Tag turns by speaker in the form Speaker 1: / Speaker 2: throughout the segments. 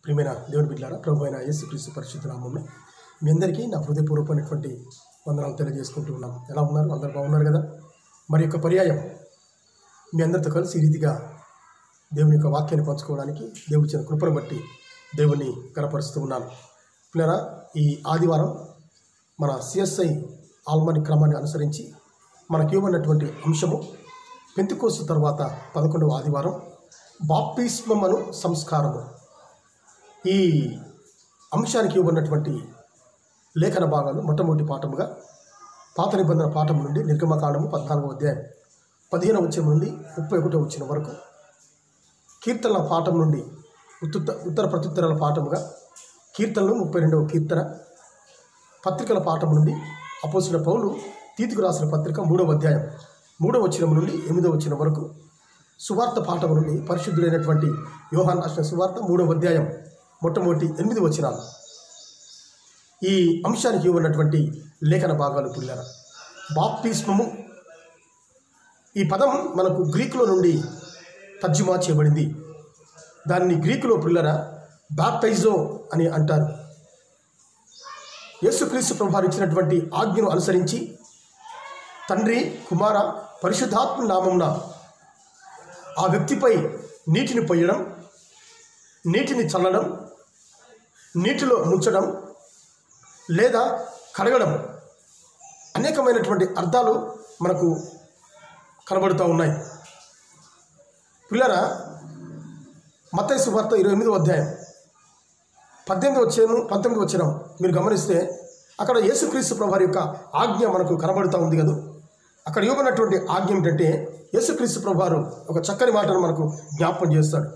Speaker 1: ప్రియమైన దేవుని బిడ్డారా ప్రభు అయిన యేసుక్రీస్తు పరిశుద్ధ నామంలో మీ అందరికీ నా హృదయపూర్వకమైనటువంటి వందనాలు తెలియజేసుకుంటూ ఉన్నాం ఎలా ఉన్నారు అందరు బాగున్నారు కదా మరి యొక్క పర్యాయం మీ అందరితో కలిసి ఈ రీతిగా దేవుని యొక్క వాక్యాన్ని పంచుకోవడానికి దేవుడి ఇచ్చిన కృపను బట్టి దేవుని కనపరుస్తూ ఉన్నాను పిల్లరా ఈ ఆదివారం మన సిఎస్ఐ ఆల్మని క్రమాన్ని అనుసరించి మనకి ఇవ్వనటువంటి అంశము పెంతుకోసు తర్వాత పదకొండవ ఆదివారం బాప్తిస్మమను సంస్కారము ఈ అంశానికి ఇవ్వనటువంటి లేఖన భాగాలు మొట్టమొదటి పాఠముగా పాత నిబంధన పాఠం నుండి నిర్గమకాండము పద్నాలుగో అధ్యాయం పదిహేను వచ్చిన నుండి ముప్పై ఒకటో వచ్చిన వరకు కీర్తనల పాఠం నుండి ఉత్తర ఉత్తర ప్రత్యుత్తరాల పాఠముగా కీర్తనలు ముప్పై రెండవ కీర్తన పత్రికల పాఠం నుండి అపోసిన పౌలు తీతికి రాసిన పత్రిక మూడవ అధ్యాయం మూడవ వచనం నుండి ఎనిమిదవ వచనం వరకు సువార్త పాఠం నుండి పరిశుద్ధుడైనటువంటి యోహాన్ రాసిన సువార్త మూడవ అధ్యాయం మొట్టమొదటి ఎనిమిది వచనాలు ఈ అంశానికి ఉన్నటువంటి లేఖన భాగాలు పిల్లల బాప్తిస్మము ఈ పదం మనకు గ్రీకులో నుండి తర్జుమా చేయబడింది దాన్ని గ్రీకులో పిల్లర బాప్టైజో అని అంటారు యేసుక్రీస్తు ప్రభువారు ఇచ్చినటువంటి ఆజ్ఞను అనుసరించి తండ్రి కుమార పరిశుద్ధాత్మ నామంన ఆ వ్యక్తిపై నీటిని పొయ్యడం నీటిని చల్లడం నీటిలో ముంచడం లేదా కడగడం అనేకమైనటువంటి అర్థాలు మనకు కనబడుతూ ఉన్నాయి పిల్లరా మత్తయి సువార్త ఇరవై ఎనిమిదో అధ్యాయం పద్దెనిమిది వచ్చాను పంతొమ్మిది వచ్చిన మీరు గమనిస్తే అక్కడ యేసుక్రీస్తు ప్రభు యొక్క ఆజ్ఞ మనకు కనబడుతూ ఉంది కదా అక్కడ ఇవ్వబడినటువంటి ఆజ్ఞ ఏమిటంటే యేసుక్రీస్తు ప్రభువారు ఒక చక్కని మాటను మనకు జ్ఞాపకం చేస్తాడు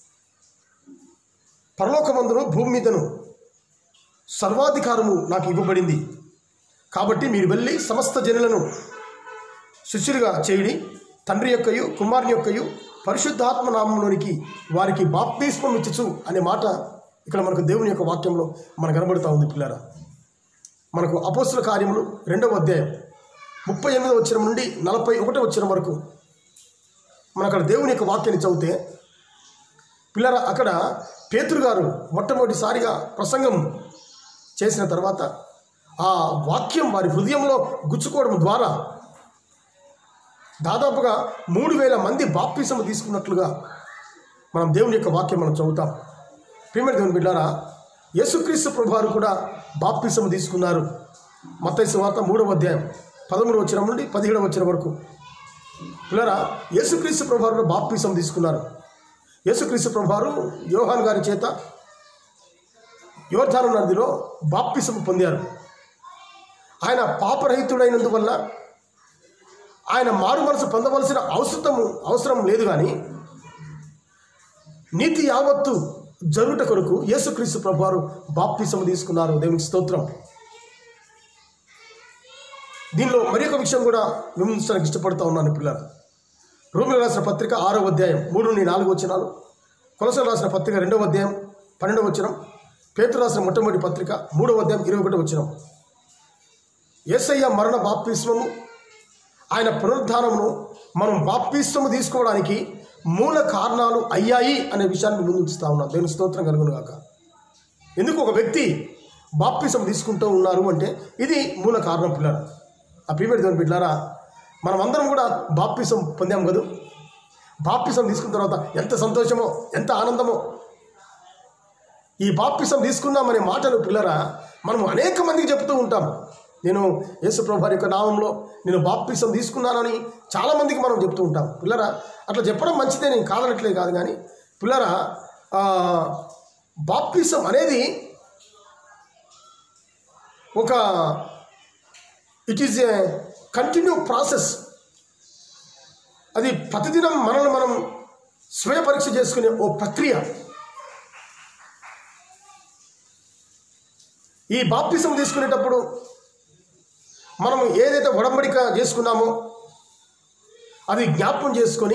Speaker 1: పరలోకమందును భూమి మీదను సర్వాధికారము నాకు ఇవ్వబడింది కాబట్టి మీరు వెళ్ళి సమస్త జనులను శిష్యులుగా చేయడి తండ్రి యొక్కయు కుమారుని యొక్కయు పరిశుద్ధాత్మ నామంలోనికి వారికి బాప్తిస్మం ఇచ్చచ్చు అనే మాట ఇక్కడ మనకు దేవుని యొక్క వాక్యంలో మనకు కనబడుతూ ఉంది పిల్లరా మనకు అపోస్తుల కార్యములు రెండవ అధ్యాయం ముప్పై ఎనిమిదవ వచ్చిన నుండి నలభై ఒకటో వచ్చిన వరకు మన అక్కడ దేవుని యొక్క వాక్యాన్ని చదివితే పిల్లర అక్కడ పేతురు గారు మొట్టమొదటిసారిగా ప్రసంగం చేసిన తర్వాత ఆ వాక్యం వారి హృదయంలో గుచ్చుకోవడం ద్వారా దాదాపుగా మూడు వేల మంది బాప్తిసము తీసుకున్నట్లుగా మనం దేవుని యొక్క వాక్యం మనం చదువుతాం ప్రియమైన దేవుని బిడ్డారా యేసుక్రీస్తు ప్రభువారు కూడా బాప్తిసము తీసుకున్నారు మత్తయి వార్త మూడవ అధ్యాయం పదమూడు వచ్చిన నుండి పదిహేడవ వచ్చిన వరకు పిల్లరా యేసుక్రీస్తు ప్రభువారు కూడా బాప్తిసం తీసుకున్నారు యేసుక్రీస్తు ప్రభువారు యోహాన్ గారి చేత యోర్ధాను నదిలో బాప్తిసం పొందారు ఆయన పాపరహితుడైనందువల్ల ఆయన మారు మనసు పొందవలసిన అవసరము అవసరం లేదు కానీ నీతి యావత్తు జరుగుట కొరకు యేసుక్రీస్తు ప్రభువారు బాప్తిసం తీసుకున్నారు దేవునికి స్తోత్రం దీనిలో మరి ఒక విషయం కూడా విమర్శించడానికి ఇష్టపడుతూ ఉన్నాను పిల్లలు రోమిల రాసిన పత్రిక ఆరో అధ్యాయం మూడు నుండి నాలుగు వచ్చినాలు కొలసలు రాసిన పత్రిక రెండవ అధ్యాయం పన్నెండవ వచ్చినం పేతురు రాసిన మొట్టమొదటి పత్రిక మూడవ అధ్యాయం ఇరవై ఒకటో వచ్చినం ఏసయ్య మరణ బాప్తిస్మము ఆయన పునరుద్ధానమును మనం బాప్తిస్మము తీసుకోవడానికి మూల కారణాలు అయ్యాయి అనే విషయాన్ని ముందు ఉంచుతా ఉన్నాం దేవుని స్తోత్రం కలుగును గాక ఎందుకు ఒక వ్యక్తి బాప్తిసం తీసుకుంటూ ఉన్నారు అంటే ఇది మూల కారణం పిల్లలు ఆ ప్రియమైన దేవుని బిడ్డారా మనం అందరం కూడా బాప్తిసం పొందాం కదా బాప్తిసం తీసుకున్న తర్వాత ఎంత సంతోషమో ఎంత ఆనందమో ఈ బాప్తిసం తీసుకున్నామనే మాటలు పిల్లరా మనం అనేక మందికి చెప్తూ ఉంటాం నేను యేసుప్రభు వారి యొక్క నామంలో నేను బాప్తిసం తీసుకున్నానని చాలామందికి మనం చెప్తూ ఉంటాం పిల్లరా అట్లా చెప్పడం మంచిదే నేను కాదనట్లే కాదు కానీ పిల్లరా ఆ, బాప్తిసం అనేది ఒక it is a continue process అది ప్రతిదినం మనల్ని మనం స్వయ పరీక్ష చేసుకునే ఓ ప్రక్రియ ఈ బాప్తిసం తీసుకునేటప్పుడు మనం ఏదైతే ఒడంబడిక చేసుకున్నామో అది జ్ఞాపకం చేసుకొని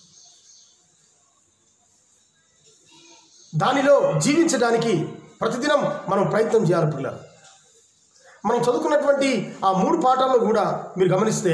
Speaker 1: దానిలో జీవించడానికి ప్రతిదినం మనం ప్రయత్నం చేయాలి పిల్లలు మనం చదువుకున్నటువంటి ఆ మూడు పాఠాల్లో కూడా మీరు గమనిస్తే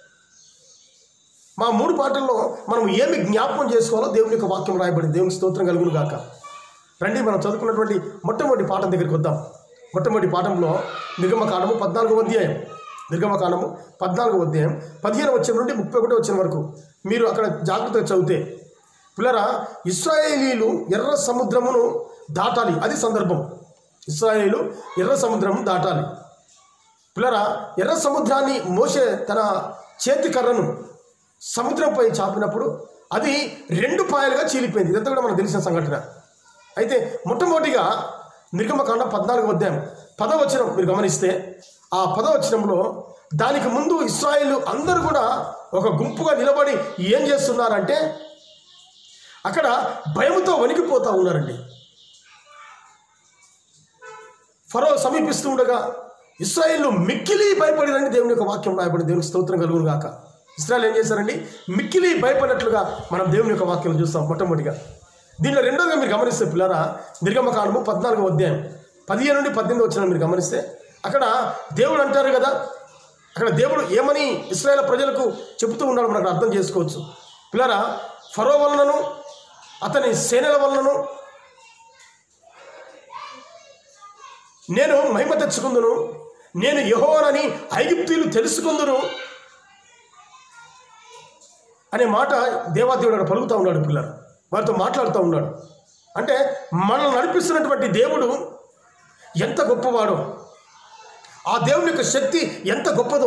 Speaker 1: మా మూడు పాటల్లో మనం ఏమి జ్ఞాపకం చేసుకోవాలో దేవుని యొక్క వాక్యం రాయబడింది దేవుని స్తోత్రం కలుగును గాక రండి మనం చదువుకున్నటువంటి మొట్టమొదటి పాఠం దగ్గరికి వద్దాం మొట్టమొదటి పాఠంలో నిర్గమకాండము పద్నాలుగో అధ్యాయం నిర్గమకాండము పద్నాలుగో అధ్యాయం పదిహేను వచ్చిన నుండి ముప్పై ఒకటి వచ్చిన వరకు మీరు అక్కడ జాగ్రత్తగా చదివితే పిల్లరా ఇస్రాయేలీలు ఎర్ర సముద్రమును దాటాలి అది సందర్భం ఇస్రాయేలీలు ఎర్ర సముద్రము దాటాలి పిల్లరా ఎర్ర సముద్రాన్ని మోసే తన చేతి కర్రను సముద్రంపై చాపినప్పుడు అది రెండు పాయలుగా చీలిపోయింది ఇదంతా కూడా మనకు తెలిసిన సంఘటన అయితే మొట్టమొదటిగా నిర్గమకాండ పద్నాలుగు అధ్యాయం పదవచనం మీరు గమనిస్తే ఆ పదవచనంలో దానికి ముందు ఇస్రాయేల్ అందరూ కూడా ఒక గుంపుగా నిలబడి ఏం చేస్తున్నారంటే అక్కడ భయంతో వణికిపోతూ ఉన్నారండి ఫరో సమీపిస్తూ ఉండగా ఇస్రాయేల్ మిక్కిలి భయపడిరని దేవుని యొక్క వాక్యం రాయబడి దేవునికి స్తోత్రం కలుగును గాక ఇస్రాయల్ ఏం చేశారండి మిక్కిలి భయపడినట్లుగా మనం దేవుని యొక్క వాక్యం చూస్తాం మొట్టమొదటిగా దీనిలో రెండోగా మీరు గమనిస్తే పిల్లరా నిర్గమకాండము పద్నాలుగో అధ్యాయం పదిహేను నుండి పద్దెనిమిది వచ్చిన మీరు గమనిస్తే అక్కడ దేవుడు అంటారు కదా అక్కడ దేవుడు ఏమని ఇస్రాయేల్ ప్రజలకు చెబుతూ ఉన్నాడు మనకు అర్థం చేసుకోవచ్చు పిల్లరా ఫరో వలనను అతని సేనల వలనను నేను మహిమ తెచ్చుకుందును నేను యహోవనని ఐగుప్తీయులు తెలుసుకుందును అనే మాట దేవాదేవుడు అక్కడ పలుకుతూ ఉన్నాడు పిల్లలు వారితో మాట్లాడుతూ ఉన్నాడు అంటే మనల్ని నడిపిస్తున్నటువంటి దేవుడు ఎంత గొప్పవాడో ఆ దేవుని యొక్క శక్తి ఎంత గొప్పదో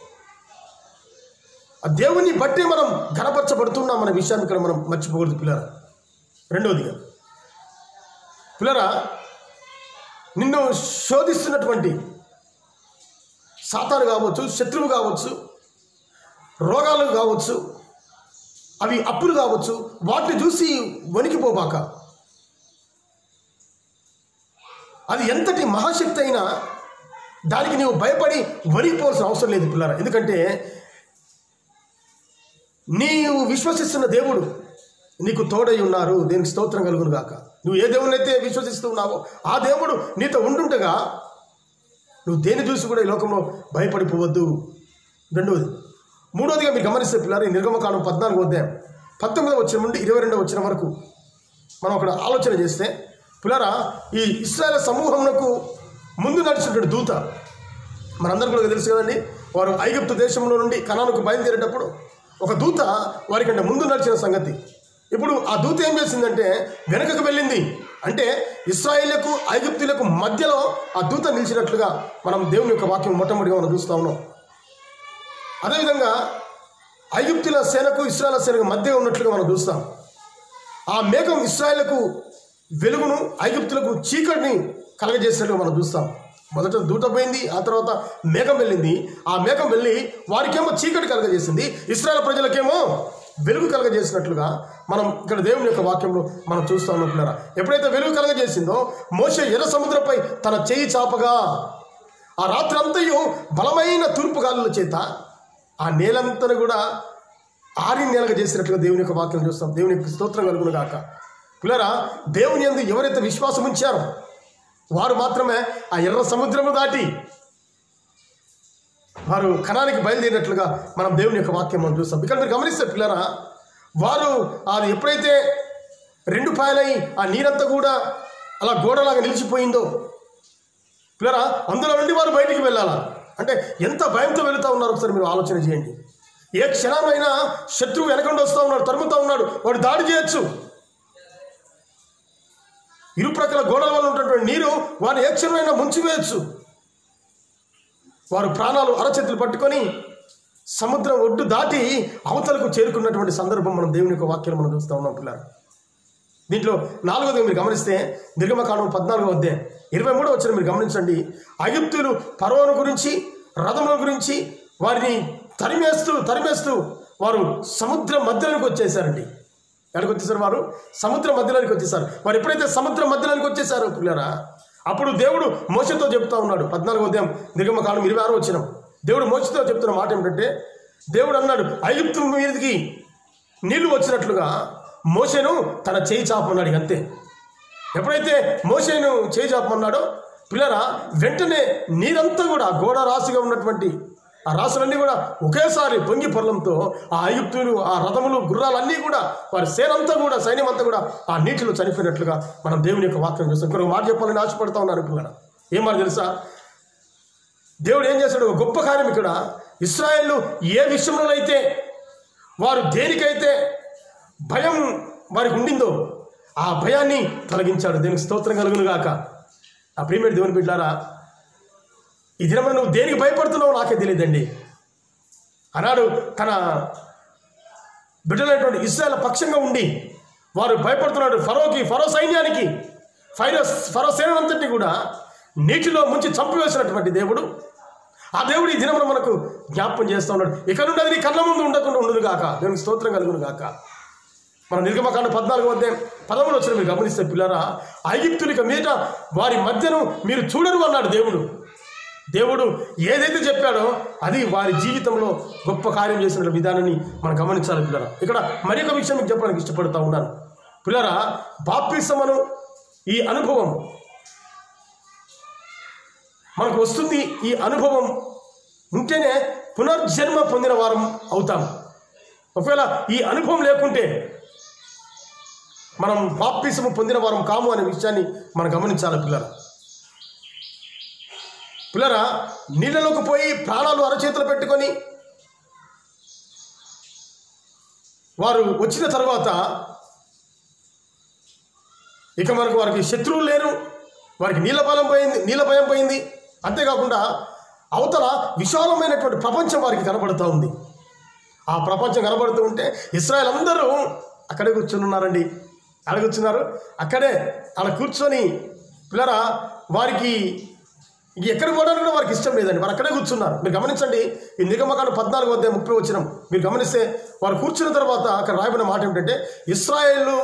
Speaker 1: ఆ దేవుని బట్టి మనం ఘనపరచబడుతున్నాం అనే విషయాన్ని ఇక్కడ మనం మర్చిపోకూడదు పిల్లరా రెండవదిగా పిల్లరా నిన్ను శోధిస్తున్నటువంటి సాతాను కావచ్చు శత్రువు కావచ్చు రోగాలు కావచ్చు అవి అప్పులు కావచ్చు వాటిని చూసి వణికిపోబాక అది ఎంతటి మహాశక్తి అయినా దానికి నీవు భయపడి వణికిపోవాల్సిన అవసరం లేదు పిల్లరా ఎందుకంటే నీవు విశ్వసిస్తున్న దేవుడు నీకు తోడై ఉన్నారు దీనికి స్తోత్రం కలుగును గాక నువ్వు ఏ దేవుని అయితే విశ్వసిస్తూ ఉన్నావో ఆ దేవుడు నీతో ఉండుంటగా నువ్వు దేని చూసి కూడా ఈ లోకంలో భయపడిపోవద్దు రెండవది మూడవదిగా మీరు గమనిస్తే పిల్లలు ఈ నిర్గమకాండం పద్నాలుగు అధ్యాయం పంతొమ్మిదవ వచ్చిన నుండి ఇరవై రెండవ వచ్చిన వరకు మనం అక్కడ ఆలోచన చేస్తే పిల్లరా ఈ ఇస్రాయల్ సమూహమునకు ముందు నడిచినటువంటి దూత మనందరికీ కూడా తెలుసు కదండి వారు ఐగుప్తు దేశంలో నుండి కణానికి బయలుదేరేటప్పుడు ఒక దూత వారికంటే ముందు నడిచిన సంగతి ఇప్పుడు ఆ దూత ఏం చేసిందంటే వెనుకకు వెళ్ళింది అంటే ఇస్రాయేళ్లకు ఐగుప్తులకు మధ్యలో ఆ దూత నిలిచినట్లుగా మనం దేవుని యొక్క వాక్యం మొట్టమొదటిగా మనం చూస్తూ ఉన్నాం అదేవిధంగా ఐగుప్తుల సేనకు ఇస్రాయల్ సేనకు మధ్య ఉన్నట్లుగా మనం చూస్తాం ఆ మేఘం ఇస్రాయేళ్లకు వెలుగును ఐగుప్తులకు చీకటిని కలగజేసినట్లుగా మనం చూస్తాం మొదట దూట పోయింది ఆ తర్వాత మేఘం వెళ్ళింది ఆ మేఘం వెళ్ళి వారికేమో చీకటి కలగజేసింది ఇస్రాయల్ ప్రజలకేమో వెలుగు కలగజేసినట్లుగా మనం ఇక్కడ దేవుని యొక్క వాక్యంలో మనం చూస్తా ఉన్నాం పిల్లరా ఎప్పుడైతే వెలుగు కలగజేసిందో మోసే ఎర్ర సముద్రంపై తన చేయి చాపగా ఆ రాత్రి అంతయు బలమైన తూర్పు గాలుల చేత ఆ నేలంతను కూడా ఆరి నేలగా చేసినట్లుగా దేవుని యొక్క వాక్యం చూస్తాం దేవుని యొక్క స్తోత్రం కలుగును గాక పిల్లరా దేవుని యందు ఎవరైతే విశ్వాసం ఉంచారో వారు మాత్రమే ఆ ఎర్ర సముద్రము దాటి వారు కణానికి బయలుదేరినట్లుగా మనం దేవుని యొక్క వాక్యం మనం చూస్తాం ఇక్కడ మీరు గమనిస్తే పిల్లరా వారు అది ఎప్పుడైతే రెండు పాయలై ఆ నీరంతా కూడా అలా గోడలాగా నిలిచిపోయిందో పిల్లరా అందులో నుండి వారు బయటికి వెళ్ళాలా అంటే ఎంత భయంతో వెళుతూ ఉన్నారు ఒకసారి మీరు ఆలోచన చేయండి ఏ క్షణమైనా శత్రువు వెనకండి వస్తూ ఉన్నాడు తరుముతూ ఉన్నాడు వాడు దాడి చేయొచ్చు ఇరుప్రక్కల గోడల వల్ల ఉన్నటువంటి నీరు వారిని ఏ క్షణమైనా ముంచివేయచ్చు వారు ప్రాణాలు అరచేతులు పట్టుకొని సముద్రం ఒడ్డు దాటి అవతలకు చేరుకున్నటువంటి సందర్భం మనం దేవుని యొక్క వాక్యాలు మనం చూస్తూ ఉన్నాం పిల్లలు దీంట్లో నాలుగోది మీరు గమనిస్తే నిర్గమకాండం పద్నాలుగో అధ్యాయ ఇరవై మూడో వచ్చిన మీరు గమనించండి అగిప్తులు పర్వను గురించి రథముల గురించి వారిని తరిమేస్తూ తరిమేస్తూ వారు సముద్రం మధ్యలోకి వచ్చేసారండి ఎక్కడికి వచ్చేసారు వారు సముద్ర మధ్యలోనికి వచ్చేసారు వారు ఎప్పుడైతే సముద్రం మధ్యలోనికి వచ్చేసారో పిల్లరా అప్పుడు దేవుడు మోసతో చెప్తా ఉన్నాడు పద్నాలుగో ఉదయం నిర్గమకాండం ఇరవై ఆరో వచ్చిన దేవుడు మోసతో చెప్తున్న మాట ఏమిటంటే దేవుడు అన్నాడు ఐగుప్తు మీదకి నీళ్లు వచ్చినట్లుగా మోసను తన చేయి చాపమన్నాడు ఇక అంతే ఎప్పుడైతే మోసేను చేయి చాపమన్నాడో పిల్లరా వెంటనే నీరంతా కూడా గోడ రాశిగా ఉన్నటువంటి ఆ రాసులన్నీ కూడా ఒకేసారి పొంగి పొరలంతో ఆ ఐగుప్తులు ఆ రథములు గుర్రాలన్నీ కూడా వారి సేనంతా కూడా సైన్యం అంతా కూడా ఆ నీటిలో చనిపోయినట్లుగా మనం దేవుని యొక్క వాక్యం చూస్తాం ఇంకొక మాట చెప్పాలని ఆశపడతా ఉన్నాను పిల్లల ఏం మాట తెలుసా దేవుడు ఏం చేశాడు ఒక గొప్ప కార్యం ఇక్కడ ఇస్రాయేళ్ళు ఏ విషయంలో అయితే వారు దేనికైతే భయం వారికి ఉండిందో ఆ భయాన్ని తొలగించాడు దేనికి స్తోత్రం కలుగును గాక ఆ ప్రియమేటి దేవుని బిడ్డారా ఈ దినమున నువ్వు దేనికి భయపడుతున్నావో నాకే తెలియదండి ఆనాడు తన బిడ్డలైనటువంటి ఇస్రాయల్ పక్షంగా ఉండి వారు భయపడుతున్నాడు ఫరోకి ఫరో సైన్యానికి ఫైరో ఫరో సేనంతటిని కూడా నీటిలో ముంచి చంపివేసినటువంటి దేవుడు ఆ దేవుడు ఈ దినమున మనకు జ్ఞాపకం చేస్తూ ఉన్నాడు ఇక నుండి అది నీ కళ్ళ ముందు ఉండకుండా ఉండదు గాక దేవునికి స్తోత్రం కలుగును గాక మన నిర్గమకాండ పద్నాలుగు వద్ద పదములు వచ్చిన మీరు గమనిస్తే పిల్లరా ఐగిప్తులిక మీద వారి మధ్యను మీరు చూడరు అన్నాడు దేవుడు దేవుడు ఏదైతే చెప్పాడో అది వారి జీవితంలో గొప్ప కార్యం చేసిన విధానాన్ని మనం గమనించాలి పిల్లరా ఇక్కడ మరి ఒక విషయం మీకు చెప్పడానికి ఇష్టపడుతూ ఉన్నాను పిల్లరా బాప్తిసమను ఈ అనుభవం మనకు వస్తుంది ఈ అనుభవం ఉంటేనే పునర్జన్మ పొందిన వారం అవుతాం ఒకవేళ ఈ అనుభవం లేకుంటే మనం బాప్తిసము పొందిన వారం కాము అనే విషయాన్ని మనం గమనించాలి పిల్లరా పిల్లరా నీళ్ళలోకి పోయి ప్రాణాలు అరచేతులు పెట్టుకొని వారు వచ్చిన తర్వాత ఇక మనకు వారికి శత్రువులు లేరు వారికి నీళ్ళ బలం పోయింది నీళ్ళ భయం పోయింది అంతేకాకుండా అవతల విశాలమైనటువంటి ప్రపంచం వారికి కనబడుతూ ఉంది ఆ ప్రపంచం కనబడుతూ ఉంటే ఇస్రాయల్ అందరూ అక్కడే కూర్చుని ఉన్నారండి అక్కడ కూర్చున్నారు అక్కడే అలా కూర్చొని పిల్లరా వారికి ఇంక ఎక్కడ పోవడానికి కూడా వారికి ఇష్టం లేదండి వారు అక్కడే కూర్చున్నారు మీరు గమనించండి ఈ నిగమకాండ పద్నాలుగు వద్ద ముప్పై వచ్చిన మీరు గమనిస్తే వారు కూర్చున్న తర్వాత అక్కడ రాయబడిన మాట ఏమిటంటే ఇస్రాయేళ్ళు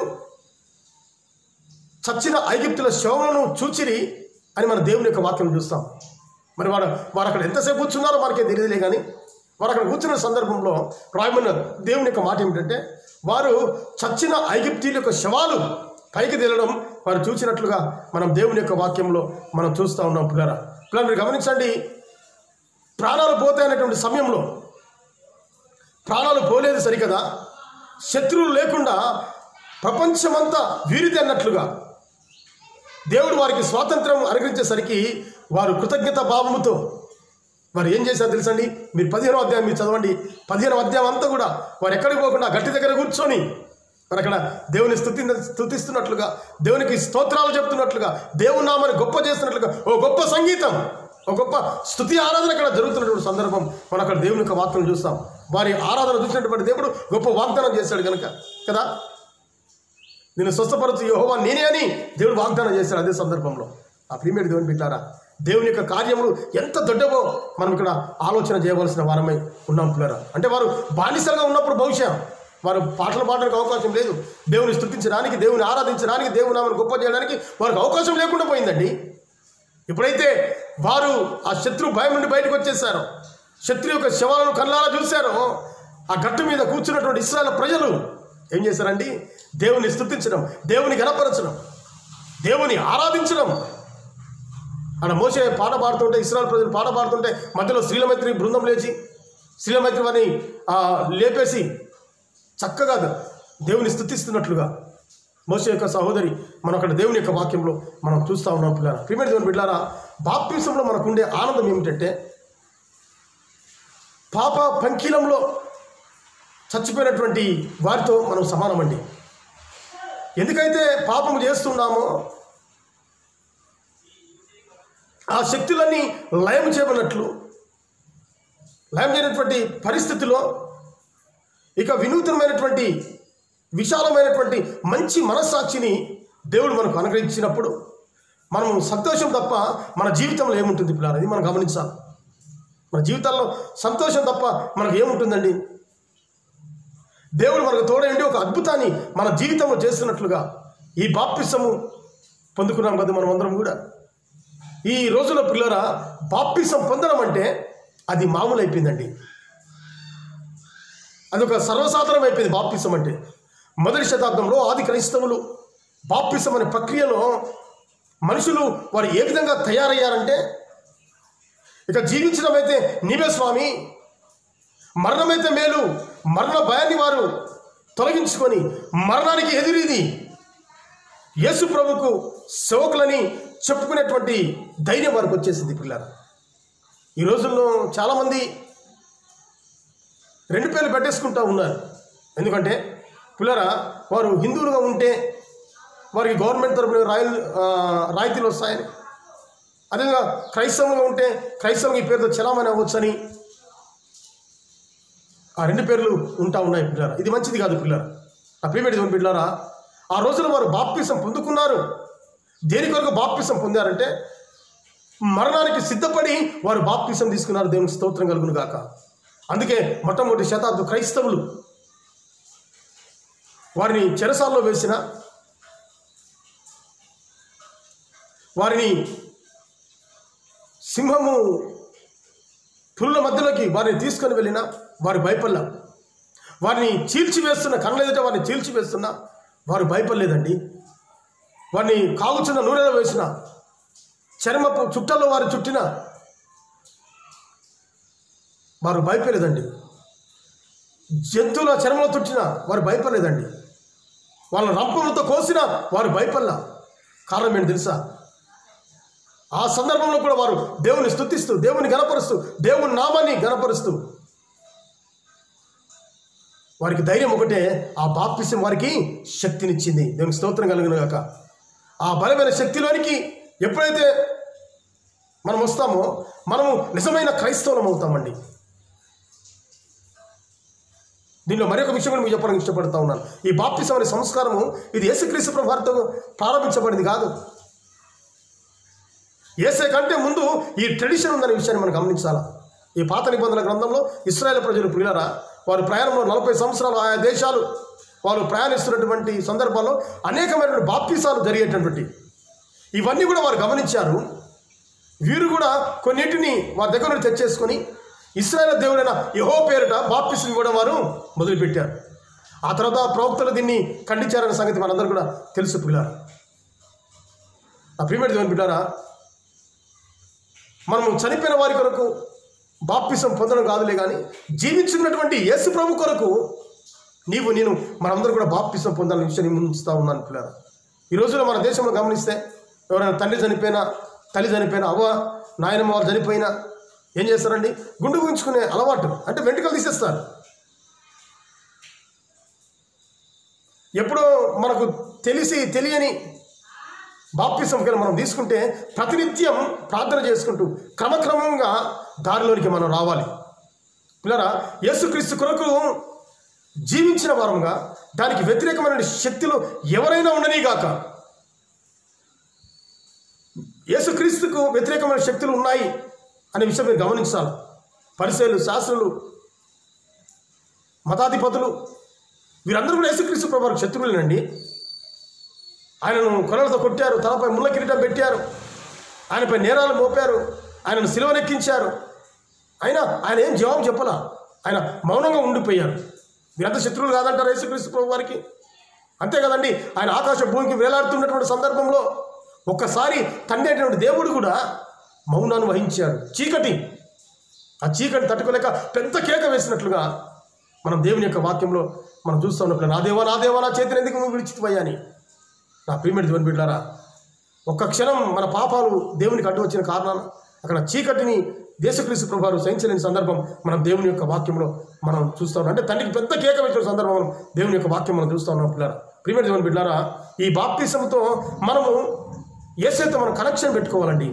Speaker 1: చచ్చిన ఐగిప్తుల శవములను చూచిరి అని మన దేవుని యొక్క వాక్యం చూస్తాం మరి వారు వారు అక్కడ ఎంతసేపు కూర్చున్నారో మనకే తెలియదులే కానీ వారు అక్కడ కూర్చున్న సందర్భంలో రాయబడిన దేవుని యొక్క మాట ఏమిటంటే వారు చచ్చిన ఐగిప్తీల యొక్క శవాలు పైకి తేలడం వారు చూసినట్లుగా మనం దేవుని యొక్క వాక్యంలో మనం చూస్తూ ఉన్నాం పిల్లరా పిల్లలు మీరు గమనించండి ప్రాణాలు పోతాయనేటువంటి సమయంలో ప్రాణాలు పోలేదు సరికదా శత్రువులు లేకుండా ప్రపంచమంతా వీరిది అన్నట్లుగా దేవుడు వారికి స్వాతంత్రం అనుగ్రహించేసరికి వారు కృతజ్ఞత భావముతో వారు ఏం చేశారు తెలుసండి మీరు పదిహేనో అధ్యాయం మీరు చదవండి పదిహేనో అధ్యాయం అంతా కూడా వారు ఎక్కడికి పోకుండా గట్టి దగ్గర కూర్చొని మరి అక్కడ దేవుని స్థుతి స్థుతిస్తున్నట్లుగా దేవునికి స్తోత్రాలు చెప్తున్నట్లుగా దేవుని నామాన్ని గొప్ప చేస్తున్నట్లుగా ఓ గొప్ప సంగీతం ఒక గొప్ప స్థుతి ఆరాధన అక్కడ జరుగుతున్నటువంటి సందర్భం మనం అక్కడ దేవుని యొక్క వాక్యం చూస్తాం వారి ఆరాధన చూసినటువంటి దేవుడు గొప్ప వాగ్దానం చేశాడు కనుక కదా నేను స్వస్థపరచు యెహోవా నేనే అని దేవుడు వాగ్దానం చేశాడు అదే సందర్భంలో ఆ ప్రీమియర్ దేవుని పెట్టారా దేవుని యొక్క కార్యములు ఎంత దొడ్డవో మనం ఇక్కడ ఆలోచన చేయవలసిన వారమై ఉన్నాం పిల్లరా అంటే వారు బానిసలుగా ఉన్నప్పుడు బహుశా వారు పాటలు పాడడానికి అవకాశం లేదు దేవుని స్థుతించడానికి దేవుని ఆరాధించడానికి దేవుని నామని గొప్ప చేయడానికి వారికి అవకాశం లేకుండా పోయిందండి ఎప్పుడైతే వారు ఆ శత్రు భయం నుండి బయటకు వచ్చేసారో శత్రు యొక్క శవాలను కళ్ళారా చూశారో ఆ గట్టు మీద కూర్చున్నటువంటి ఇస్రాయల్ ప్రజలు ఏం చేశారండి దేవుని స్థుతించడం దేవుని గణపరచడం దేవుని ఆరాధించడం ఆడ మోసే పాట పాడుతుంటే ఇస్రాయల్ ప్రజలు పాట పాడుతుంటే మధ్యలో శ్రీలమైత్రి బృందం లేచి శ్రీలమైత్రి వారిని ఆ, లేపేసి చక్కగా దేవుని స్థుతిస్తున్నట్లుగా మోసే యొక్క సహోదరి మనం అక్కడ దేవుని యొక్క వాక్యంలో మనం చూస్తూ ఉన్నాం పిల్లరా ప్రిమేర్ దేవుని బిడ్డారా బాప్తిసంలో మనకుండే ఆనందం ఏమిటంటే పాప పంకీలంలో చచ్చిపోయినటువంటి వారితో మనం సమానమండి ఎందుకైతే పాపము చేస్తున్నామో ఆ శక్తులన్నీ లయం చేయబడినట్లు లయం చేయనటువంటి పరిస్థితిలో ఇక వినూతనమైనటువంటి విశాలమైనటువంటి మంచి మనస్సాక్షిని దేవుడు మనకు అనుగ్రహించినప్పుడు మనం సంతోషం తప్ప మన జీవితంలో ఏముంటుంది పిల్లలు అది మనం గమనించాలి మన జీవితాల్లో సంతోషం తప్ప మనకు ఏముంటుందండి దేవుడు మనకు తోడైండి ఒక అద్భుతాన్ని మన జీవితంలో చేస్తున్నట్లుగా ఈ బాప్తిసము పొందుకున్నాం కదా మనం అందరం కూడా ఈ రోజుల్లో పిల్లరా బాప్తిసం పొందడం అంటే అది మామూలు అయిపోయిందండి అది ఒక సర్వసాధారణం అయిపోయింది బాప్తిసం అంటే మొదటి శతాబ్దంలో ఆది క్రైస్తవులు బాప్తిసం అనే ప్రక్రియలో మనుషులు వారు ఏ విధంగా తయారయ్యారంటే ఇక జీవించడం అయితే నీవే స్వామి మరణమైతే మేలు మరణ భయాన్ని వారు తొలగించుకొని మరణానికి ఎదురీది యేసు ప్రభుకు సేవకులని చెప్పుకునేటువంటి ధైర్యం వారికి వచ్చేసింది పిల్లలు ఈ రోజుల్లో చాలామంది రెండు పేర్లు పెట్టేసుకుంటూ ఉన్నారు ఎందుకంటే పిల్లరా వారు హిందువులుగా ఉంటే వారికి గవర్నమెంట్ తరపున రాయల్ ఆ, రాయితీలు వస్తాయని అదేవిధంగా క్రైస్తవంగా ఉంటే క్రైస్తవం ఈ పేరుతో చలామణి అవ్వచ్చని ఆ రెండు పేర్లు ఉంటా ఉన్నాయి పిల్లరా ఇది మంచిది కాదు పిల్లరా ఆ ప్రియమేటి దేవుని పిల్లరా ఆ రోజున వారు బాప్తిసం పొందుకున్నారు దేని కొరకు బాప్తిసం పొందారంటే మరణానికి సిద్ధపడి వారు బాప్తిసం తీసుకున్నారు దేవునికి స్తోత్రం కలుగును గాక అందుకే మొట్టమొదటి శతాబ్ద క్రైస్తవులు వారిని చెరసాల్లో వేసిన వారిని సింహము పులుల మధ్యలోకి వారిని తీసుకొని వెళ్ళిన వారి భయపల్ల వారిని చీల్చివేస్తున్న కళ్ళ ఎదుట వారిని చీల్చివేస్తున్న వారు భయపడలేదండి వారిని కాగుచున్న నూనెలో వేసిన చర్మపు చుట్టల్లో వారు చుట్టిన వారు భయపడలేదండి జంతువుల చర్మలో చుట్టిన వారు భయపడలేదండి వాళ్ళ రంపములతో కోసిన వారు భయపడలా కారణం ఏంటి తెలుసా ఆ సందర్భంలో కూడా వారు దేవుని స్తుతిస్తూ దేవుని గనపరుస్తూ దేవుని నామాన్ని గనపరుస్తూ వారికి ధైర్యం ఒకటే ఆ బాప్తిసం వారికి శక్తినిచ్చింది దేవునికి స్తోత్రం కలిగిన గాక ఆ బలమైన శక్తిలోనికి ఎప్పుడైతే మనం వస్తామో మనము నిజమైన క్రైస్తవులం అవుతామండి దీనిలో మరొక విషయం కూడా మీకు చెప్పడానికి ఇష్టపడుతూ ఉన్నాను ఈ బాప్తిసం అనే సంస్కారము ఇది యేసుక్రీస్తు ప్రభు వారితో ప్రారంభించబడింది కాదు ఏసే కంటే ముందు ఈ ట్రెడిషన్ ఉందనే విషయాన్ని మనం గమనించాలా ఈ పాత నిబంధనల గ్రంథంలో ఇస్రాయేల్ ప్రజలు ప్రియులరా వారు ప్రయాణంలో నలభై సంవత్సరాలు ఆయా దేశాలు వారు ప్రయాణిస్తున్నటువంటి సందర్భాల్లో అనేకమైనటువంటి బాప్తిసాలు జరిగేటటువంటి ఇవన్నీ కూడా వారు గమనించారు వీరు కూడా కొన్నిటిని వారి దగ్గర నుండి తెచ్చేసుకొని ఇస్రాయేల్ దేవుడైన యహో పేరిట బాప్తిసం ఇవ్వడం వారు మొదలుపెట్టారు ఆ తర్వాత ప్రవక్తలు దీన్ని ఖండించారనే సంగతి మనందరూ కూడా తెలుసు పిల్లారు ఆ ప్రియమైన దేవుని బిడ్డారా మనము చనిపోయిన వారి కొరకు బాప్తిసం పొందడం కాదులే కానీ జీవించున్నటువంటి యేసు ప్రభు కొరకు నీవు నేను మనందరూ కూడా బాప్తిసం పొందాలని విషయాన్ని ముందుస్తూ ఉన్నాను పిల్లలు ఈ రోజున మన దేశంలో గమనిస్తే ఎవరైనా తండ్రి చనిపోయినా తల్లి చనిపోయినా అవ్వ నాయనమ్మ వారు చనిపోయినా ఏం చేస్తారండి గుండు గుంచుకునే అలవాటు అంటే వెంట్రుకలు తీసేస్తారు ఎప్పుడో మనకు తెలిసి తెలియని బాప్తిసం కనుక మనం తీసుకుంటే ప్రతినిత్యం ప్రార్థన చేసుకుంటూ క్రమక్రమంగా దారిలోనికి మనం రావాలి పిల్లరా యేసుక్రీస్తు కొరకు జీవించిన వారంగా దానికి వ్యతిరేకమైన శక్తులు ఎవరైనా ఉండనీగాక యేసుక్రీస్తుకు వ్యతిరేకమైన శక్తులు ఉన్నాయి అనే విషయం మీరు గమనించాలి పరిశీలు శాస్త్రులు మతాధిపతులు వీరందరూ కూడా యేసుక్రీస్తు ప్రభు శత్రువులేనండి ఆయనను కొనలతో కొట్టారు తలపై ముళ్ళ కిరీటం పెట్టారు ఆయనపై నేరాలు మోపారు ఆయనను సిలువనెక్కించారు అయినా ఆయన ఏం జవాబు చెప్పలా ఆయన మౌనంగా ఉండిపోయారు వీరంతా శత్రువులు కాదంటారు యేసుక్రీస్తు ప్రభు వారికి అంతే కదండి ఆయన ఆకాశ భూమికి వేలాడుతున్నటువంటి సందర్భంలో ఒక్కసారి తండ్రి అయినటువంటి దేవుడు కూడా మౌనాన్ని వహించాడు చీకటి ఆ చీకటి తట్టుకోలేక పెద్ద కేక వేసినట్లుగా మనం దేవుని యొక్క వాక్యంలో మనం చూస్తూ ఉన్నప్పుడు నా దేవా నా దేవా నా చేతిని ఎందుకు నువ్వు విడిచిపోయా అని నా ప్రియమైన దేవుని బిడ్డారా ఒక్క క్షణం మన పాపాలు దేవునికి అడ్డు వచ్చిన కారణాన అక్కడ చీకటిని దేశక్రీస్తు ప్రభావం సహించలేని సందర్భం మనం దేవుని యొక్క వాక్యంలో మనం చూస్తూ ఉన్నాం అంటే తండ్రికి పెద్ద కేక వేసిన సందర్భం మనం దేవుని యొక్క వాక్యం మనం చూస్తూ ఉన్నాం పిల్లారా ప్రియమైన దేవుని బిడ్డారా ఈ బాప్తిసంతో మనము ఏసైతే మనం కనెక్షన్ పెట్టుకోవాలండి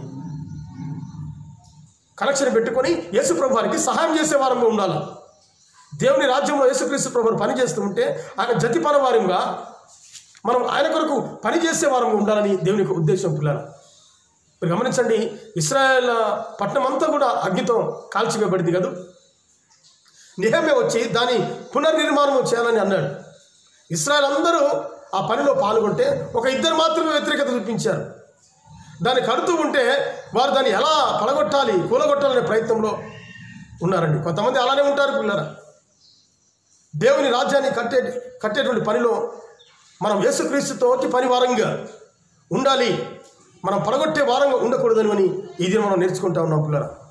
Speaker 1: కనెక్షన్ పెట్టుకొని యేసు ప్రభువారికి సహాయం చేసే వారంగా ఉండాలి దేవుని రాజ్యంలో యేసుక్రీస్తు ప్రభుని పని చేస్తూ ఉంటే ఆయన జతి పరవారంగా మనం ఆయన కొరకు పని చేసే వారంగా ఉండాలని దేవుని యొక్క ఉద్దేశం పిల్లలు మీరు గమనించండి ఇస్రాయేల్ పట్టణం అంతా కూడా అగ్నితో కాల్చివేయబడింది కదా నిహమే వచ్చి దాని పునర్నిర్మాణం చేయాలని అన్నాడు ఇస్రాయల్ అందరూ ఆ పనిలో పాల్గొంటే ఒక ఇద్దరు మాత్రమే వ్యతిరేకత చూపించారు దాన్ని కడుతూ ఉంటే వారు దాన్ని ఎలా పడగొట్టాలి కూలగొట్టాలనే ప్రయత్నంలో ఉన్నారండి కొంతమంది అలానే ఉంటారు పిల్లరా దేవుని రాజ్యాన్ని కట్టే కట్టేటువంటి పనిలో మనం యేసుక్రీస్తుతోటి పని వారంగా ఉండాలి మనం పడగొట్టే వారంగా ఉండకూడదని అని ఇది మనం నేర్చుకుంటా ఉన్నాం పిల్లరా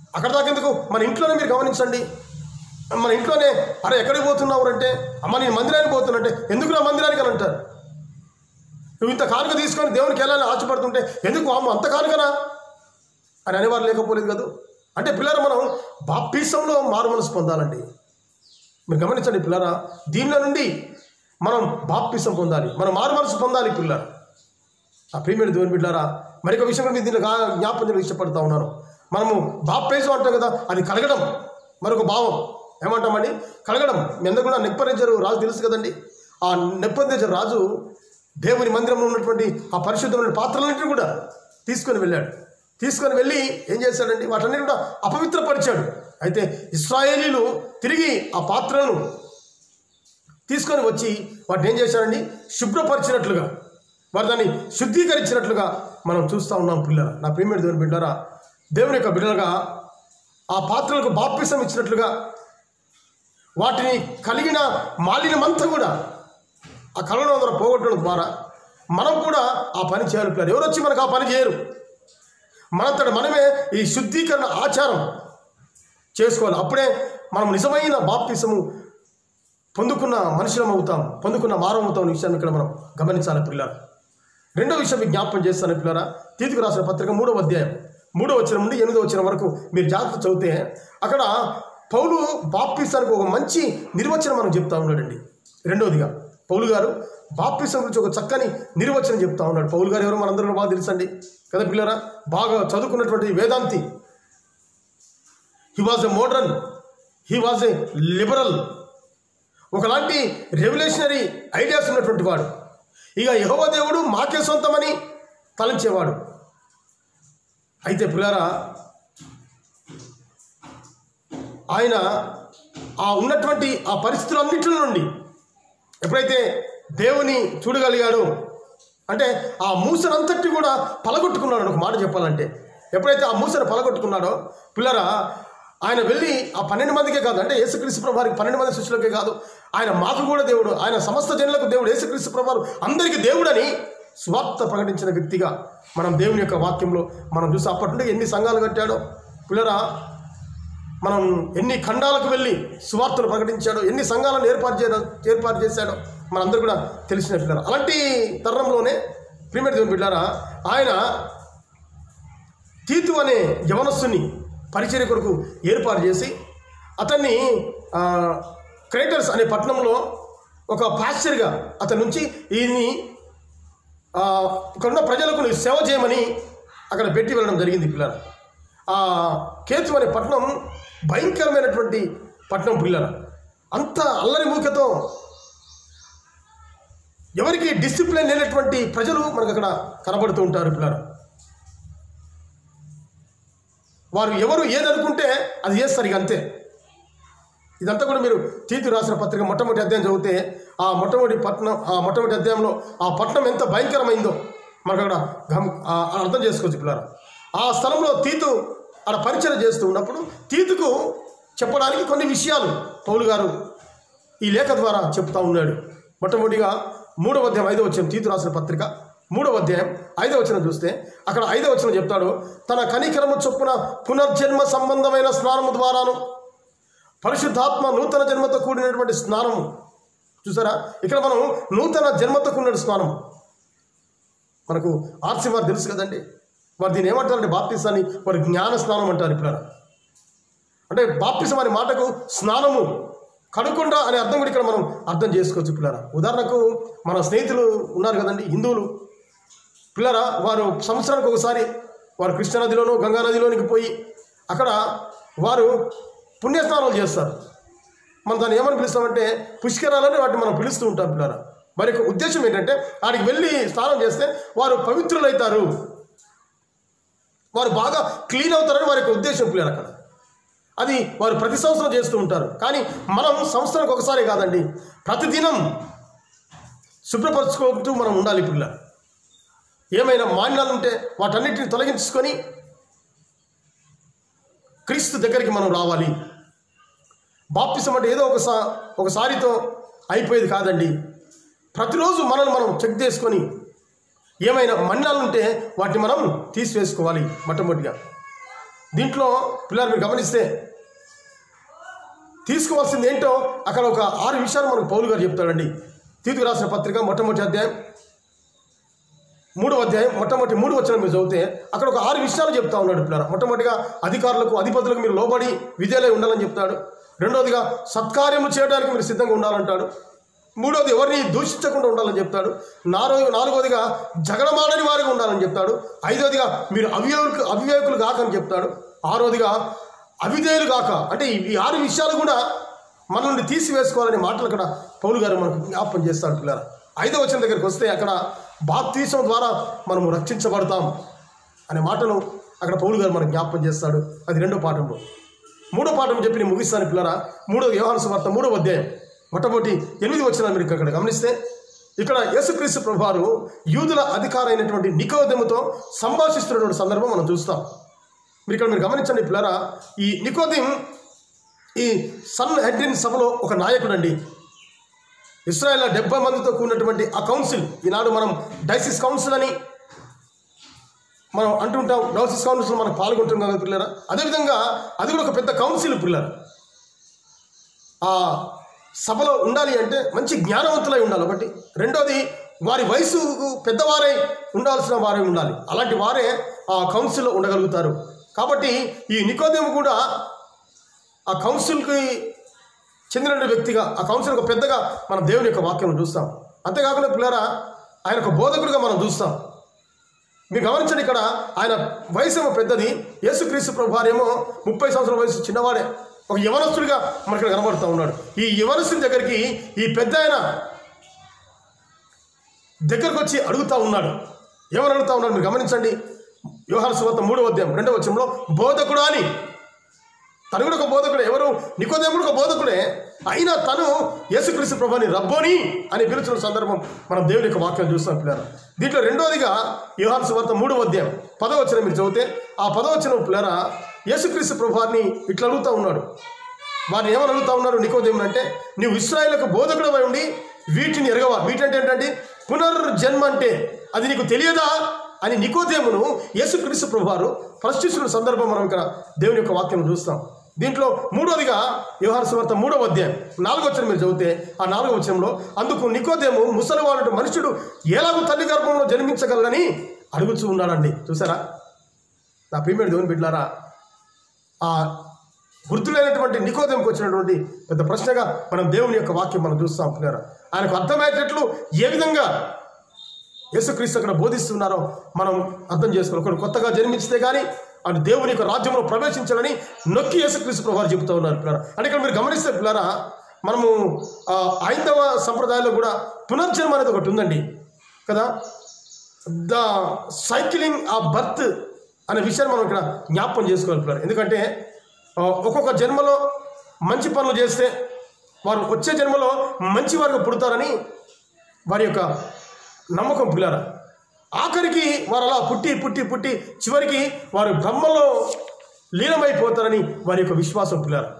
Speaker 1: అక్కడ దాకా ఎందుకు మన ఇంట్లోనే మీరు గమనించండి మన ఇంట్లోనే అరే ఎక్కడికి పోతున్నావు అంటే అమ్మ నేను మందిరానికి పోతున్నంటే ఎందుకు నా మందిరానికి అని అంటారు నువ్వు ఇంత కానుక తీసుకొని దేవునికి వెళ్ళాలని ఆశపడుతుంటే ఎందుకు అమ్మ అంత కానుకనా అని అనేవారు లేకపోలేదు కదా అంటే పిల్లలు మనం బాప్తీసంలో మారు మనసు పొందాలండి మీరు గమనించండి పిల్లరా దీనిలో నుండి మనం బాప్తీసం పొందాలి మనం మారు మనసు పొందాలి పిల్లలు ఆ ప్రియమైన దేవుని బిడ్డారా మరొక విషయం కూడా మీరు దీనిలో గా- జ్ఞాపకం చేయడానికి ఇష్టపడతా ఉన్నాను మనము బాప్తీసం అంటాం కదా అది కలగడం మరొక భావం ఏమంటామండి కలగడం మీ అందరూ కూడా నెప్పరించారు రాజు తెలుసు కదండి ఆ నెప్పరించారు రాజు దేవుని మందిరంలో ఉన్నటువంటి ఆ పరిశుద్ధమైన పాత్రలన్నింటినీ కూడా తీసుకొని వెళ్ళాడు తీసుకొని వెళ్ళి ఏం చేశాడండి వాటన్నిటి కూడా అపవిత్రపరిచాడు అయితే ఇస్రాయేలీలు తిరిగి ఆ పాత్రలను తీసుకొని వచ్చి వాటిని ఏం చేశారండి శుభ్రపరిచినట్లుగా వారు దాన్ని శుద్ధీకరించినట్లుగా మనం చూస్తూ ఉన్నాం పిల్లల నా ప్రేమిడి దేవుని బిడ్డరా దేవుని యొక్క బిడ్డలుగా ఆ పాత్రలకు బాప్తిసం ఇచ్చినట్లుగా వాటిని కలిగిన మాలిన్యమంతా కూడా ఆ కళను అందరూ పోగొట్టడం ద్వారా మనం కూడా ఆ పని చేయాలి పిల్లలు ఎవరు వచ్చి మనకు ఆ పని చేయరు మనంతట మనమే ఈ శుద్ధీకరణ ఆచారం చేసుకోవాలి అప్పుడే మనం నిజమైన బాప్తిసము పొందుకున్న మనుషులం అవుతాం పొందుకున్న మారం అవుతాం అనే విషయాన్ని ఇక్కడ మనం గమనించాలి పిల్లలు రెండో విషయం మీకు జ్ఞాపకం చేస్తాను పిల్లరా తీతుకు రాసిన పత్రిక మూడవ అధ్యాయం మూడో వచ్చిన నుండి ఎనిమిదో వచ్చిన వరకు మీరు జాగ్రత్త చదివితే అక్కడ పౌలు బాప్తిసానికి ఒక మంచి నిర్వచనం మనం చెప్తా ఉన్నాడండి రెండోదిగా పౌలు గారు బాప్తిసం గురించి ఒక చక్కని నిర్వచనం చెప్తా ఉన్నాడు పౌలు గారు ఎవరో మనందరూ బాగా తెలుసండి కదా పిల్లరా బాగా చదువుకున్నటువంటి వేదాంతి he was a modern he was a liberal ఒకలాంటి రెవల్యూషనరీ ఐడియాస్ ఉన్నటువంటి వాడు ఇక యహోవ దేవుడు మాకే సొంతమని తలంచేవాడు అయితే పిల్లారా ఆయన ఆ ఉన్నటువంటి ఆ పరిస్థితులన్నింటి నుండి ఎప్పుడైతే దేవుని చూడగలిగాడో అంటే ఆ మూసనంతటి కూడా పలగొట్టుకున్నాడు అని ఒక మాట చెప్పాలంటే ఎప్పుడైతే ఆ మూసను పలగొట్టుకున్నాడో పిల్లరా ఆయన వెళ్ళి ఆ పన్నెండు మందికే కాదు అంటే యేసుక్రీస్తు ప్రభు వారికి పన్నెండు మంది శిష్యులకే కాదు ఆయన మాకు కూడా దేవుడు ఆయన సమస్త జనులకు దేవుడు యేసుక్రీస్తు ప్రభు వారు అందరికీ దేవుడని స్వార్థ ప్రకటించిన వ్యక్తిగా మనం దేవుని యొక్క వాక్యంలో మనం చూసి అప్పటి నుండి ఎన్ని సంఘాలు కట్టాడో పిల్లరా మనం ఎన్ని ఖండాలకు వెళ్ళి సువార్తలు ప్రకటించాడో ఎన్ని సంఘాలను ఏర్పాటు చేయడం ఏర్పాటు చేశాడో మనందరూ కూడా తెలిసిన పిల్లలు అలాంటి తరుణంలోనే ప్రీమియర్ దేవుని బిడ్డారా ఆయన తీతు అనే యవనస్సుని పరిచర్య కొరకు ఏర్పాటు చేసి అతన్ని ఆ, క్రేటర్స్ అనే పట్టణంలో ఒక పాస్చర్గా అతని నుంచి ఈయన్ని ఆ, ఇక్కడ ఉన్న ప్రజలకు నువ్వు సేవ చేయమని అక్కడ పెట్టి వెళ్ళడం జరిగింది పిల్లల ఆ కేతు అనే పట్టణం భయంకరమైనటువంటి పట్టణం పిల్లల అంత అల్లరి మూకతో ఎవరికి డిసిప్లిన్ లేనటువంటి ప్రజలు మనకు అక్కడ కనబడుతూ ఉంటారు పిల్లల వారు ఎవరు ఏదనుకుంటే అది చేస్తారు ఇక అంతే ఇదంతా కూడా మీరు తీతు రాసిన పత్రిక మొట్టమొదటి అధ్యాయం చదివితే ఆ మొట్టమొదటి పట్టణం ఆ మొట్టమొదటి అధ్యాయంలో ఆ పట్టణం ఎంత భయంకరమైందో మనకు అక్కడ గమ ఆ అర్థం చేసుకోవచ్చు పిల్లలు ఆ స్థలంలో తీతు అక్కడ పరిచయం చేస్తూ ఉన్నప్పుడు తీతుకు చెప్పడానికి కొన్ని విషయాలు పౌలు గారు ఈ లేఖ ద్వారా చెప్తా ఉన్నాడు మొట్టమొదటిగా మూడవ అధ్యాయం ఐదవ వచ్చిన తీతు రాసిన పత్రిక మూడవ అధ్యాయం ఐదవ వచనం చూస్తే అక్కడ ఐదవ వచనం చెప్తాడు తన కనికరము చొప్పున పునర్జన్మ సంబంధమైన స్నానము ద్వారాను పరిశుద్ధాత్మ నూతన జన్మతో కూడినటువంటి స్నానము చూసారా ఇక్కడ మనం నూతన జన్మతో కూడిన స్నానం మనకు ఆర్సి వారు తెలుసు కదండి వారు దీన్ని ఏమంటారంటే బాప్తిసాన్ని వారు జ్ఞాన స్నానం అంటారు ఇప్పుడు అంటే బాప్తిసం అనే మాటకు స్నానము కడుకుండా అనే అర్థం కూడా ఇక్కడ మనం అర్థం చేసుకోవచ్చు పిల్లరా ఉదాహరణకు మన స్నేహితులు ఉన్నారు కదండి హిందువులు పిల్లరా వారు సంవత్సరానికి ఒకసారి వారు కృష్ణానదిలోనూ గంగా నదిలోనికి పోయి అక్కడ వారు పుణ్యస్నానాలు చేస్తారు మనం దాన్ని ఏమని పిలుస్తామంటే పుష్కరాలని వాటిని మనం పిలుస్తూ ఉంటాం పిల్లరా మరి యొక్క ఉద్దేశం ఏంటంటే ఆడికి వెళ్ళి స్నానం చేస్తే వారు పవిత్రులవుతారు వారు బాగా క్లీన్ అవుతారని వారి యొక్క ఉద్దేశం పిల్లలు అక్కడ అది వారు ప్రతి సంవత్సరం చేస్తూ ఉంటారు కానీ మనం సంవత్సరానికి ఒకసారి కాదండి ప్రతిదినం శుభ్రపరచుకుంటూ మనం ఉండాలి పిల్ల ఏమైనా మాన్యాలు ఉంటే వాటన్నిటిని తొలగించుకొని క్రీస్తు దగ్గరికి మనం రావాలి బాప్తిసం అంటే ఏదో ఒకసా ఒకసారితో అయిపోయేది కాదండి ప్రతిరోజు మనల్ని మనం చెక్ చేసుకొని ఏమైనా మన్నాలు ఉంటే వాటిని మనం తీసివేసుకోవాలి మొట్టమొదటిగా దీంట్లో పిల్లలు మీరు గమనిస్తే తీసుకోవాల్సింది ఏంటో అక్కడ ఒక ఆరు విషయాలు మనకు పౌలు గారు చెప్తాడండి తీతుకు రాసిన పత్రిక మొట్టమొదటి అధ్యాయం మూడవ అధ్యాయం మొట్టమొదటి మూడు వచ్చిన మీరు చదివితే అక్కడ ఒక ఆరు విషయాలు చెప్తా ఉన్నాడు పిల్లలు మొట్టమొదటిగా అధికారులకు అధిపతులకు మీరు లోబడి విధేలై ఉండాలని చెప్తాడు రెండవదిగా సత్కార్యములు చేయడానికి మీరు సిద్ధంగా ఉండాలంటాడు మూడవది ఎవరిని దూషించకుండా ఉండాలని చెప్తాడు నాలుగో నాలుగవదిగా జగడమాడని వారిగా ఉండాలని చెప్తాడు ఐదవదిగా మీరు అవివేకులు అవివేకులు కాకని చెప్తాడు ఆరోదిగా అవిధేయులు కాక అంటే ఈ- ఈ ఆరు విషయాలు కూడా మన నుండి తీసివేసుకోవాలనే మాటలు అక్కడ పౌలు గారు మనకు జ్ఞాపకం చేస్తాడు పిల్లలు ఐదవ వచ్చిన దగ్గరికి వస్తే అక్కడ బాప్తీసం ద్వారా మనము రక్షించబడతాం అనే మాటను అక్కడ పౌలు గారు మనకు జ్ఞాపకం చేస్తాడు అది రెండో పాఠంలో మూడో పాఠం చెప్పి నేను ముగిస్తాను పిల్లరా మూడో వ్యవహార సువార్త మూడో అధ్యాయం మొట్టమొదటి ఎనిమిది వచ్చిన మీరు ఇక్కడ గమనిస్తే ఇక్కడ యేసుక్రీస్తు ప్రభువారు యూదుల అధికారైనటువంటి నికోదెముతో సంభాషిస్తున్నటువంటి సందర్భం మనం చూస్తాం మీరు ఇక్కడ మీరు గమనించండి పిల్లరా ఈ నికోదిం ఈ సన్ హెడ్రిన్ సభలో ఒక నాయకుడు అండి ఇస్రాయేల్ డెబ్బై మందితో కూడినటువంటి ఆ కౌన్సిల్ ఈనాడు మనం డైసిస్ కౌన్సిల్ అని మనం అంటుంటాం డైసిస్ కౌన్సిల్ మనం పాల్గొంటున్నాం కదా పిల్లరా అదేవిధంగా అది కూడా ఒక పెద్ద కౌన్సిల్ పిల్లలు ఆ సభలో ఉండాలి అంటే మంచి జ్ఞానవంతులై ఉండాలి ఒకటి రెండోది వారి వయసు పెద్దవారై ఉండాల్సిన వారే ఉండాలి అలాంటి వారే ఆ కౌన్సిల్లో ఉండగలుగుతారు కాబట్టి ఈ నికోదేము కూడా ఆ కౌన్సిల్కి చెందిన వ్యక్తిగా ఆ కౌన్సిల్ ఒక పెద్దగా మన దేవుని యొక్క వాక్యం చూస్తాం అంతేకాకుండా పిల్లరా ఆయన ఒక బోధకుడిగా మనం చూస్తాం మీరు గమనించండి ఇక్కడ ఆయన వయసు ఏమో పెద్దది యేసుక్రీస్తు ప్రభు ఏమో ముప్పై సంవత్సరాల వయసు చిన్నవాడే ఒక యవనస్తుడిగా మనకి ఇక్కడ కనబడుతూ ఉన్నాడు ఈ యవనస్తుడి దగ్గరికి ఈ పెద్ద ఆయన దగ్గరకు వచ్చి అడుగుతా ఉన్నాడు ఏమని అడుగుతా ఉన్నాడు మీరు గమనించండి వ్యవహార సువార్త మూడవ అధ్యాయం రెండవ వచ్చంలో బోధకుడు అని తను కూడా ఒక బోధకుడే ఎవరు నికోదేముడు ఒక బోధకుడే అయినా తను యేసుక్రీస్తు ప్రభుని రబ్బోని అని పిలుచున్న సందర్భం మనం దేవుని యొక్క వాక్యం చూస్తాం పిల్లలు దీంట్లో రెండోదిగా యోహాన్ సువార్త మూడవ అధ్యాయం పదవచనం మీరు చదివితే ఆ పదవచనం పిల్లరా యేసుక్రీస్తు ప్రభువారిని ఇట్లా అడుగుతా ఉన్నాడు వారిని ఏమని అడుగుతా ఉన్నాడు నికోదేముడు అంటే నీవు ఇస్రాయేల్కు బోధకుడు ఉండి వీటిని ఎరగవా వీటంటే ఏంటంటే పునర్జన్మ అంటే అది నీకు తెలియదా అని నికోదేమును యేసుక్రీస్తు ప్రభువారు ప్రశ్నిస్తున్న సందర్భం మనం ఇక్కడ దేవుని యొక్క వాక్యం చూస్తాం దీంట్లో మూడోదిగా వ్యవహార సువార్త మూడవ అధ్యాయం నాలుగో వచ్చిన మీరు చదివితే ఆ నాలుగో వచనంలో అందుకు నికోదేము ముసలివాడు మనుషుడు ఎలాగో తల్లి గర్భంలో జన్మించగలరని అడుగుచూ ఉన్నాడండి చూసారా నా ప్రియమైన దేవుని బిడ్డారా ఆ గుర్తులేనటువంటి నికోదంకి వచ్చినటువంటి పెద్ద ప్రశ్నగా మనం దేవుని యొక్క వాక్యం మనం చూస్తాం పిల్లరా ఆయనకు అర్థమయ్యేటట్లు ఏ విధంగా యేసుక్రీస్తు అక్కడ బోధిస్తున్నారో మనం అర్థం చేసుకోవాలి ఒకడు కొత్తగా జన్మించితే కానీ అటు దేవుని యొక్క రాజ్యంలో ప్రవేశించాలని నొక్కి యేసుక్రీస్తు ప్రభావం చెబుతూ ఉన్నారు పిల్లరా అంటే ఇక్కడ మీరు గమనిస్తే పిల్లరా మనము ఆ, హైందవ సంప్రదాయంలో కూడా పునర్జన్మ అనేది ఒకటి ఉందండి కదా ద సైక్లింగ్ ఆ బర్త్ అనే విషయాన్ని మనం ఇక్కడ జ్ఞాపకం చేసుకోవాలి పిల్లలు ఎందుకంటే ఆ, ఒక్కొక్క జన్మలో మంచి పనులు చేస్తే వారు వచ్చే జన్మలో మంచి వారికి పుడతారని వారి యొక్క నమ్మకం పిల్లరా ఆఖరికి వారు అలా పుట్టి పుట్టి పుట్టి చివరికి వారు బ్రహ్మలో లీనమైపోతారని వారి యొక్క విశ్వాసం పిల్లరా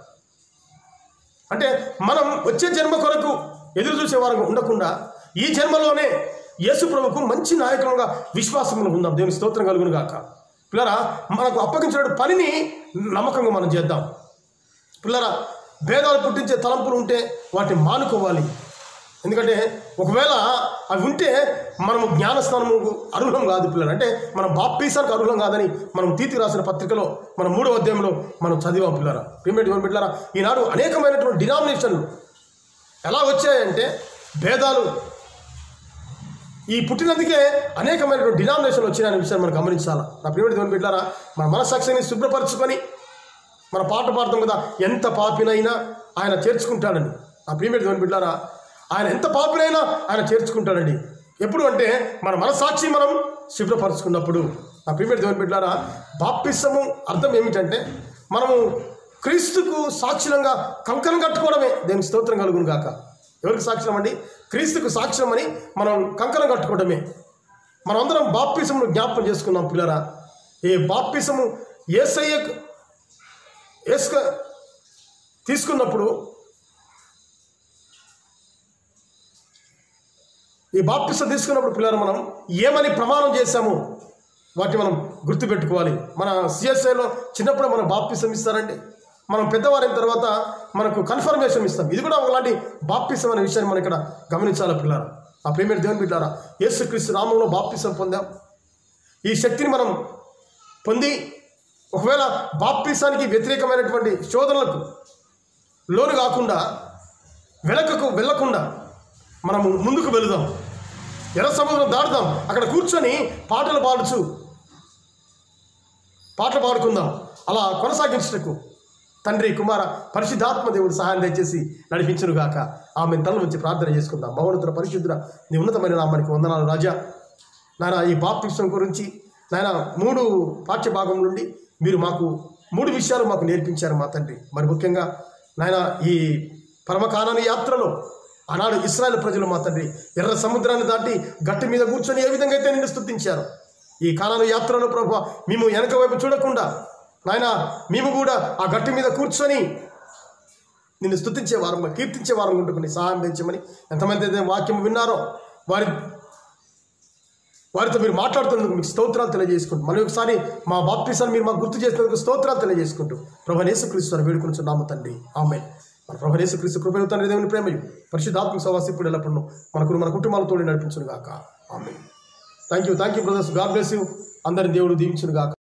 Speaker 1: అంటే మనం వచ్చే జన్మ కొరకు ఎదురు చూసే వారు ఉండకుండా ఈ జన్మలోనే యేసు ప్రభుకు మంచి నాయకులుగా విశ్వాసంలో ఉందాం దేవుని స్తోత్రం కలుగును గాక పిల్లరా మనకు అప్పగించిన పనిని నమ్మకంగా మనం చేద్దాం పిల్లరా భేదాలు పుట్టించే తలంపులు ఉంటే వాటిని మానుకోవాలి ఎందుకంటే ఒకవేళ అవి ఉంటే మనము జ్ఞానస్నానము అర్హులం కాదు పిల్లలు అంటే మనం బాప్తీసానికి అర్హులం కాదని మనం తీతి రాసిన పత్రికలో మన మూడవ అధ్యాయంలో మనం చదివాం పిల్లరా ప్రిమేట్ పిల్లరా ఈనాడు అనేకమైనటువంటి డినామినేషన్లు ఎలా వచ్చాయంటే భేదాలు ఈ పుట్టినందుకే అనేకమైనటువంటి డినామినేషన్లు వచ్చినాయనే విషయాన్ని మనం గమనించాలా నా ప్రియుడి దేవుని బిడ్డారా మన మనసాక్షిని శుభ్రపరచుకొని మన పాట పాడతాం కదా ఎంత పాపినైనా ఆయన చేర్చుకుంటాడండి నా ప్రియమైన దేవుని బిడ్డారా ఆయన ఎంత పాపినైనా ఆయన చేర్చుకుంటాడండి ఎప్పుడు అంటే మన మనసాక్షి మనం శుభ్రపరచుకున్నప్పుడు నా ప్రియమైన దేవుని బిడ్డారా బాప్తిసము అర్థం ఏమిటంటే మనము క్రీస్తుకు సాక్షిలంగా కంకణం కట్టుకోవడమే దేవుని స్తోత్రం కలుగును గాక ఎవరికి సాక్ష్యం అండి క్రీస్తుకు సాక్ష్యం అని మనం కంకణం కట్టుకోవడమే మనమందరం బాప్తిసమును జ్ఞాపకం చేసుకున్నాం పిల్లరా ఏ బాప్తిసము ఏసయ్యకు ఏసుక తీసుకున్నప్పుడు ఈ బాప్తిసం తీసుకున్నప్పుడు పిల్లలు మనం ఏమని ప్రమాణం చేశాము వాటిని మనం గుర్తుపెట్టుకోవాలి మన సిఎస్ఐలో చిన్నప్పుడు మనం బాప్తిసం ఇస్తారండి మనం పెద్దవారైన తర్వాత మనకు కన్ఫర్మేషన్ ఇస్తాం ఇది కూడా ఒకలాంటి బాప్తిసం అనే విషయాన్ని మనం ఇక్కడ గమనించాలి పిల్లరా ఆ ప్రేమేట్ దేవుని బిడ్డారా యేసుక్రీస్తు నామంలో బాప్తిసం పొందాం ఈ శక్తిని మనం పొంది ఒకవేళ బాప్తిసానికి వ్యతిరేకమైనటువంటి శోధనలకు లోను కాకుండా వెనకకు వెళ్ళకుండా మనము ముందుకు వెళుదాం ఎర్ర సముద్రం దాటుదాం అక్కడ కూర్చొని పాటలు పాడుచు పాటలు పాడుకుందాం అలా కొనసాగించటకు తండ్రి కుమార పరిశుద్ధాత్మ దేవుడు సహాయం దయచేసి నడిపించును గాక ఆమె తల నుంచి ప్రార్థన చేసుకుందాం భవనతుల పరిశుద్ధుల నీ ఉన్నతమైన నామానికి వందనాలు రాజా నాయన ఈ బాప్తిసం గురించి నాయన మూడు పాఠ్య భాగం నుండి మీరు మాకు మూడు విషయాలు మాకు నేర్పించారు మా తండ్రి మరి ముఖ్యంగా నాయన ఈ పరమకానాని యాత్రలో ఆనాడు ఇస్రాయల్ ప్రజలు మా తండ్రి ఎర్ర సముద్రాన్ని దాటి గట్టి మీద కూర్చొని ఏ విధంగా అయితే నిన్ను స్తుతించారు ఈ కాలాల యాత్రలో ప్రభు మేము వెనక వైపు చూడకుండా నాయన మేము కూడా ఆ గట్టి మీద కూర్చొని నిన్ను స్తుతించే వారం కీర్తించే వారం ఉంటుకుని సహాయం తెచ్చమని ఎంతమంది అయితే వాక్యం విన్నారో వారి వారితో మీరు మాట్లాడుతున్నందుకు మీకు స్తోత్రాలు తెలియజేసుకుంటూ మళ్ళీ ఒకసారి మా బాప్తిసాన్ని మీరు మాకు గుర్తు చేసినందుకు స్తోత్రాలు తెలియజేసుకుంటూ ప్రభు యేసుక్రీస్తు అని వేడుకొనిచున్నాము తండ్రి ఆమె మన ప్రభు యేసుక్రీస్తు కృపయు తండ్రి దేవుని ప్రేమయు పరిశుద్ధాత్మ సవాసి ఇప్పుడు ఎల్లప్పుడూ మనకు మన కుటుంబాలతో నడిపించును గాక ఆమె thank you thank you brothers God bless you అందరి దేవుడు దీవించును గాక